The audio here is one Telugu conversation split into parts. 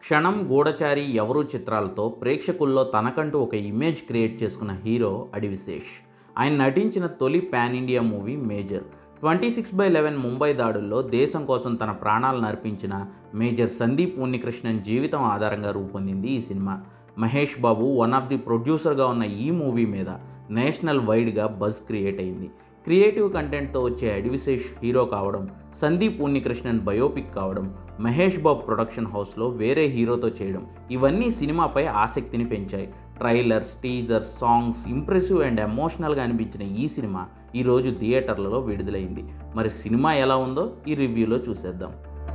క్షణం గూఢచారి ఎవరు చిత్రాలతో ప్రేక్షకుల్లో తనకంటూ ఒక ఇమేజ్ క్రియేట్ చేసుకున్న హీరో అడివిశేష్ ఆయన నటించిన తొలి pan India movie Major twenty six by eleven Mumbai దాడుల్లో దేశం కోసం తన ప్రాణాలను అర్పించిన మేజర్ సందీప్ ఉన్నికృష్ణన్ జీవితం ఆధారంగా రూపొందింది ఈ సినిమా Mahesh Babu one of the ప్రొడ్యూసర్గా ఉన్న ఈ మూవీ మీద నేషనల్ వైడ్గా బజ్ క్రియేట్ అయింది క్రియేటివ్ కంటెంట్తో వచ్చే అడివిశేష్ హీరో కావడం సందీప్ ఉన్నికృష్ణన్ బయోపిక్ కావడం మహేష్ బాబు ప్రొడక్షన్ హౌస్లో వేరే హీరోతో చేయడం ఇవన్నీ సినిమాపై ఆసక్తిని పెంచాయి trailers teasers songs impressive and ఎమోషనల్గా అనిపించిన ఈ సినిమా ఈరోజు థియేటర్లలో విడుదలైంది మరి సినిమా ఎలా ఉందో ఈ రివ్యూలో చూసేద్దాం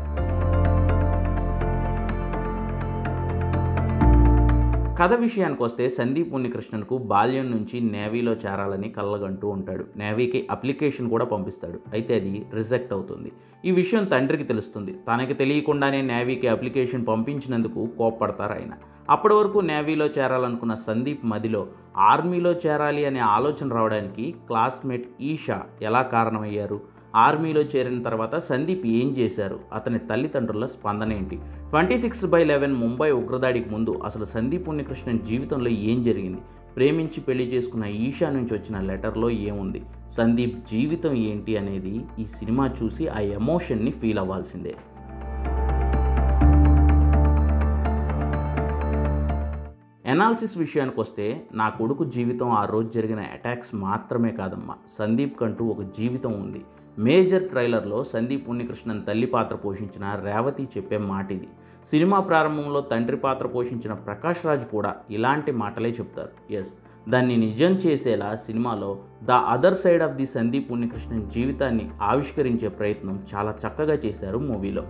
కథ విషయానికి వస్తే సందీప్ ఉన్నికృష్ణన్కు బాల్యం నుంచి నేవీలో చేరాలని కళ్ళగంటూ ఉంటాడు నేవీకి అప్లికేషన్ కూడా పంపిస్తాడు అయితే అది రిజెక్ట్ అవుతుంది ఈ విషయం తండ్రికి తెలుస్తుంది తనకి తెలియకుండానే నేవీకి అప్లికేషన్ పంపించినందుకు కోప్పడతారు ఆయన అప్పటి వరకు నేవీలో చేరాలనుకున్న సందీప్ మదిలో ఆర్మీలో చేరాలి అనే ఆలోచన రావడానికి క్లాస్మేట్ ఈషా ఎలా కారణమయ్యారు ఆర్మీలో చేరిన తర్వాత సందీప్ ఏం చేశారు అతని తల్లిదండ్రుల స్పందన ఏంటి twenty six by eleven Mumbai ఉగ్రదాడికి ముందు అసలు సందీప్ ఉన్నికృష్ణన్ జీవితంలో ఏం జరిగింది ప్రేమించి పెళ్లి చేసుకున్న ఈషా నుంచి వచ్చిన లెటర్లో ఏముంది సందీప్ జీవితం ఏంటి అనేది ఈ సినిమా చూసి ఆ ఎమోషన్ని ఫీల్ అవ్వాల్సిందే ఎనాలిసిస్ విషయానికి వస్తే నా కొడుకు జీవితం ఆ రోజు జరిగిన అటాక్స్ మాత్రమే కాదమ్మా సందీప్ కంటూ ఒక జీవితం ఉంది మేజర్ ట్రైలర్లో సందీప్ ఉన్నికృష్ణన్ తల్లి పాత్ర పోషించిన రేవతి చెప్పే మాట ఇది సినిమా ప్రారంభంలో తండ్రి పాత్ర పోషించిన ప్రకాష్ రాజ్ కూడా ఇలాంటి మాటలే చెప్తారు ఎస్ దాన్ని నిజం చేసేలా సినిమాలో the other side of the Sandeep Unnikrishnan జీవితాన్ని ఆవిష్కరించే ప్రయత్నం చాలా చక్కగా చేశారు మూవీలో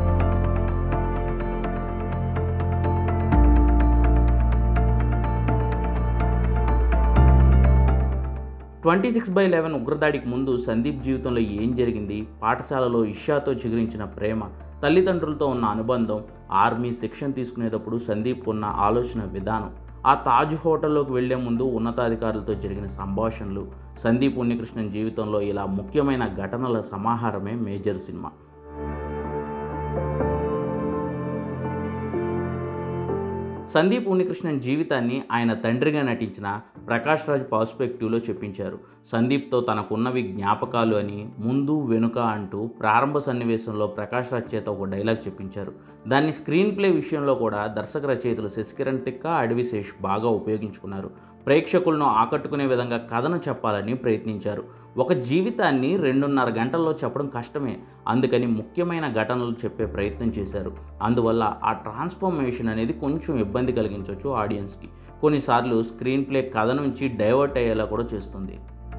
ట్వంటీ సిక్స్ బై లెవెన్ ఉగ్రదాడికి ముందు సందీప్ జీవితంలో ఏం జరిగింది పాఠశాలలో ఇషాతో చిగురించిన ప్రేమ తల్లిదండ్రులతో ఉన్న అనుబంధం ఆర్మీ శిక్షణ తీసుకునేటప్పుడు సందీప్ ఉన్న ఆలోచన విధానం ఆ తాజ్ హోటల్లోకి వెళ్లే ముందు ఉన్నతాధికారులతో జరిగిన సంభాషణలు సందీప్ ఉన్నికృష్ణన్ జీవితంలో ఇలా ముఖ్యమైన ఘటనల సమాహారమే మేజర్ సినిమా సందీప్ ఉన్నికృష్ణన్ జీవితాన్ని ఆయన తండ్రిగా నటించిన ప్రకాష్ రాజ్ పర్స్పెక్టివ్లో చెప్పించారు సందీప్తో తనకున్నవి జ్ఞాపకాలు అని ముందు వెనుక అంటూ ప్రారంభ సన్నివేశంలో ప్రకాష్ రాజ్ చేత ఒక డైలాగ్ చెప్పించారు దాన్ని స్క్రీన్ ప్లే విషయంలో కూడా దర్శక రచయితలు శశికిరణ్ తిక్క అడవిశేష్ బాగా ఉపయోగించుకున్నారు ప్రేక్షకులను ఆకట్టుకునే విధంగా కథను చెప్పాలని ప్రయత్నించారు ఒక జీవితాన్ని రెండున్నర గంటల్లో చెప్పడం కష్టమే అందుకని ముఖ్యమైన ఘటనలు చెప్పే ప్రయత్నం చేశారు అందువల్ల ఆ ట్రాన్స్ఫర్మేషన్ అనేది కొంచెం ఇబ్బంది కలిగించవచ్చు ఆడియన్స్కి కొన్నిసార్లు స్క్రీన్ ప్లే కథ నుంచి డైవర్ట్ అయ్యేలా కూడా చేస్తుంది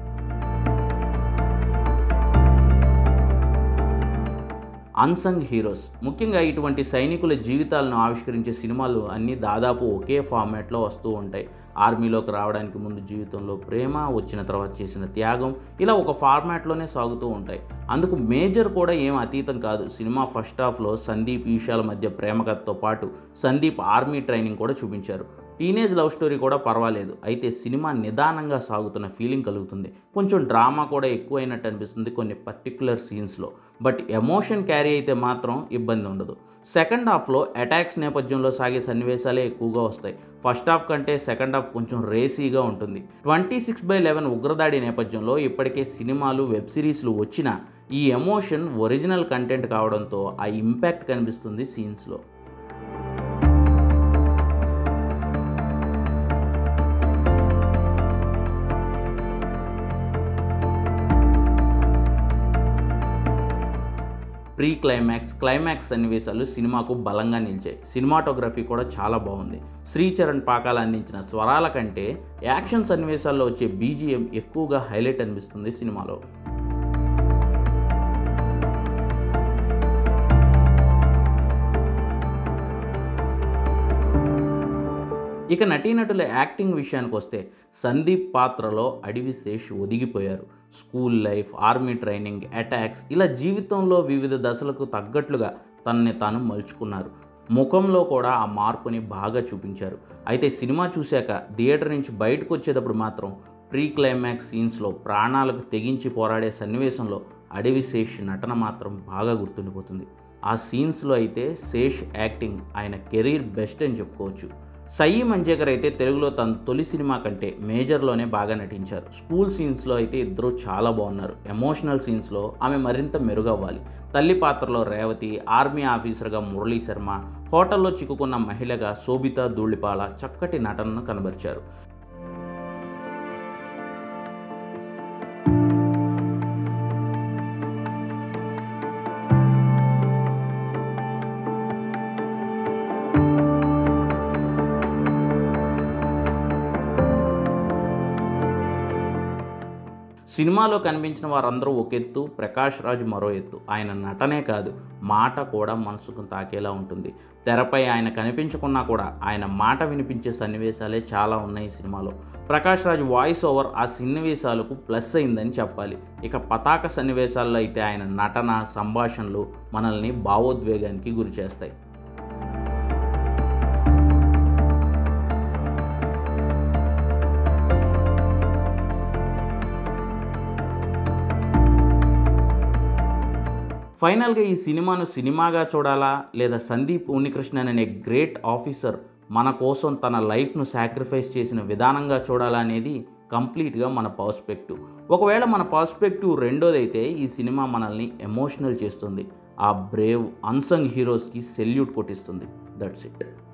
అన్సంగ్ హీరోస్ ముఖ్యంగా ఇటువంటి సైనికుల జీవితాలను ఆవిష్కరించే సినిమాలు అన్నీ దాదాపు ఒకే ఫార్మాట్లో వస్తూ ఉంటాయి ఆర్మీలోకి రావడానికి ముందు జీవితంలో ప్రేమ వచ్చిన తర్వాత చేసిన త్యాగం ఇలా ఒక ఫార్మాట్లోనే సాగుతూ ఉంటాయి అందుకు మేజర్ కూడా ఏం అతీతం కాదు సినిమా ఫస్ట్ హాఫ్లో సందీప్ ఈషాల మధ్య ప్రేమ కథతో పాటు సందీప్ ఆర్మీ ట్రైనింగ్ కూడా చూపించారు టీనేజ్ లవ్ స్టోరీ కూడా పర్వాలేదు అయితే సినిమా నిదానంగా సాగుతున్న ఫీలింగ్ కలుగుతుంది కొంచెం డ్రామా కూడా ఎక్కువైనట్టు అనిపిస్తుంది కొన్ని పర్టికులర్ సీన్స్లో బట్ ఎమోషన్ క్యారీ అయితే మాత్రం ఇబ్బంది ఉండదు సెకండ్ హాఫ్లో అటాక్స్ నేపథ్యంలో సాగే సన్నివేశాలే ఎక్కువగా వస్తాయి ఫస్ట్ హాఫ్ కంటే సెకండ్ హాఫ్ కొంచెం రేసీగా ఉంటుంది ట్వంటీ సిక్స్ బై లెవెన్ ఉగ్రదాడి నేపథ్యంలో ఇప్పటికే సినిమాలు వెబ్ సిరీస్లు వచ్చినా ఈ ఎమోషన్ ఒరిజినల్ కంటెంట్ కావడంతో ఆ ఇంపాక్ట్ కనిపిస్తుంది సీన్స్లో ప్రీ క్లైమాక్స్ క్లైమాక్స్ సన్నివేశాలు సినిమాకు బలంగా నిలిచాయి సినిమాటోగ్రఫీ కూడా చాలా బాగుంది శ్రీచరణ్ పాకాల అందించిన స్వరాల కంటే యాక్షన్ సన్నివేశాల్లో వచ్చే బీజిఎం ఎక్కువగా హైలైట్ అనిపిస్తుంది సినిమాలో ఇక నటీనటుల యాక్టింగ్ విషయానికి వస్తే సందీప్ పాత్రలో అడివిశేష్ ఒదిగిపోయారు school life army training attacks ఇలా జీవితంలో వివిధ దశలకు తగ్గట్లుగా తనని తాను మలుచుకున్నారు ముఖంలో కూడా ఆ మార్పుని బాగా చూపించారు అయితే సినిమా చూశాక థియేటర్ నుంచి బయటకు వచ్చేటప్పుడు మాత్రం ప్రీ క్లైమాక్స్ సీన్స్లో ప్రాణాలకు తెగించి పోరాడే సన్నివేశంలో అడవిశేష్ నటన మాత్రం బాగా గుర్తుండిపోతుంది ఆ సీన్స్లో అయితే శేష్ యాక్టింగ్ ఆయన కెరీర్ బెస్ట్ అని చెప్పుకోవచ్చు సయ్యి మంజేకర్ అయితే తెలుగులో తన తొలి సినిమా కంటే మేజర్లోనే బాగా నటించారు స్కూల్ సీన్స్లో అయితే ఇద్దరు చాలా బాగున్నారు ఎమోషనల్ సీన్స్లో ఆమె మరింత మెరుగవ్వాలి తల్లి పాత్రలో రేవతి ఆర్మీ ఆఫీసర్గా మురళీ శర్మ హోటల్లో చిక్కుకున్న మహిళగా శోభిత ధూళిపాల చక్కటి నటనను కనబరిచారు సినిమాలో కనిపించిన వారందరూ ఒక ఎత్తు ప్రకాష్ రాజ్ మరో ఎత్తు ఆయన నటనే కాదు మాట కూడా మనసుకు తాకేలా ఉంటుంది తెరపై ఆయన కనిపించకున్నా కూడా ఆయన మాట వినిపించే సన్నివేశాలే చాలా ఉన్నాయి ఈ సినిమాలో ప్రకాష్ రాజ్ వాయిస్ ఓవర్ ఆ సన్నివేశాలకు ప్లస్ అయిందని చెప్పాలి ఇక పతాక సన్నివేశాల్లో అయితే ఆయన నటన సంభాషణలు మనల్ని భావోద్వేగానికి గురి చేస్తాయి ఫైనల్గా ఈ సినిమాను సినిమాగా చూడాలా లేదా సందీప్ ఉన్నికృష్ణన్ అనే గ్రేట్ ఆఫీసర్ మన కోసం తన లైఫ్ను సాక్రిఫైస్ చేసిన విధానంగా చూడాలా అనేది కంప్లీట్గా మన పర్స్పెక్టివ్ ఒకవేళ మన పర్స్పెక్టివ్ రెండోదైతే ఈ సినిమా మనల్ని ఎమోషనల్ చేస్తుంది ఆ బ్రేవ్ అన్సంగ్ హీరోస్కి సెల్యూట్ కొట్టిస్తుంది దట్స్ ఇట్